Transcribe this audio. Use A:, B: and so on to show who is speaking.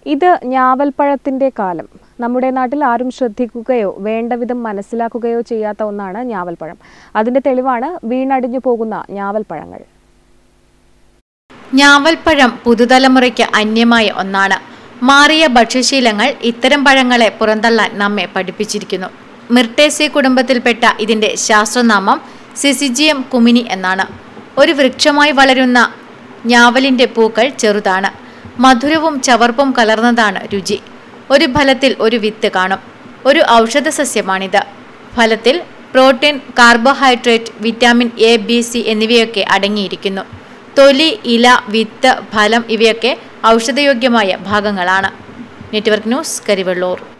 A: ഇത് ഞാവൽപ്പഴത്തിന്റെ കാലം നമ്മുടെ നാട്ടിൽ ആരും ശ്രദ്ധിക്കുകയോ വേണ്ടവിധം മനസ്സിലാക്കുകയോ ചെയ്യാത്ത ഒന്നാണ് ഞാവൽപ്പഴം അതിന്റെ തെളിവാണ് വീണടിഞ്ഞു പോകുന്ന ഞാവൽപ്പഴങ്ങൾ
B: ഞാവൽപ്പഴം പുതുതലമുറയ്ക്ക് അന്യമായ ഒന്നാണ് മാറിയ ഭക്ഷ്യശീലങ്ങൾ ഇത്തരം പഴങ്ങളെ പുറന്തള്ളാൻ നമ്മെ പഠിപ്പിച്ചിരിക്കുന്നു മിർട്ടേസി കുടുംബത്തിൽപ്പെട്ട ഇതിന്റെ ശാസ്ത്രനാമം സിസിജിയം കുമിനി എന്നാണ് ഒരു വൃക്ഷമായി വളരുന്ന ഞാവലിന്റെ പൂക്കൾ ചെറുതാണ് മധുരവും ചവർപ്പും കലർന്നതാണ് രുചി ഒരു ഫലത്തിൽ ഒരു വിത്ത് കാണും ഒരു ഔഷധ സസ്യമാണിത് ഫലത്തിൽ protein carbohydrate vitamin A B C എന്നിവയൊക്കെ അടങ്ങിയിരിക്കുന്നു തൊലി ഇല വിത്ത് ഫലം ഇവയൊക്കെ ഔഷധയോഗ്യമായ ഭാഗങ്ങളാണ് നെറ്റ്വർക്ക് ന്യൂസ് കരിവെള്ളൂർ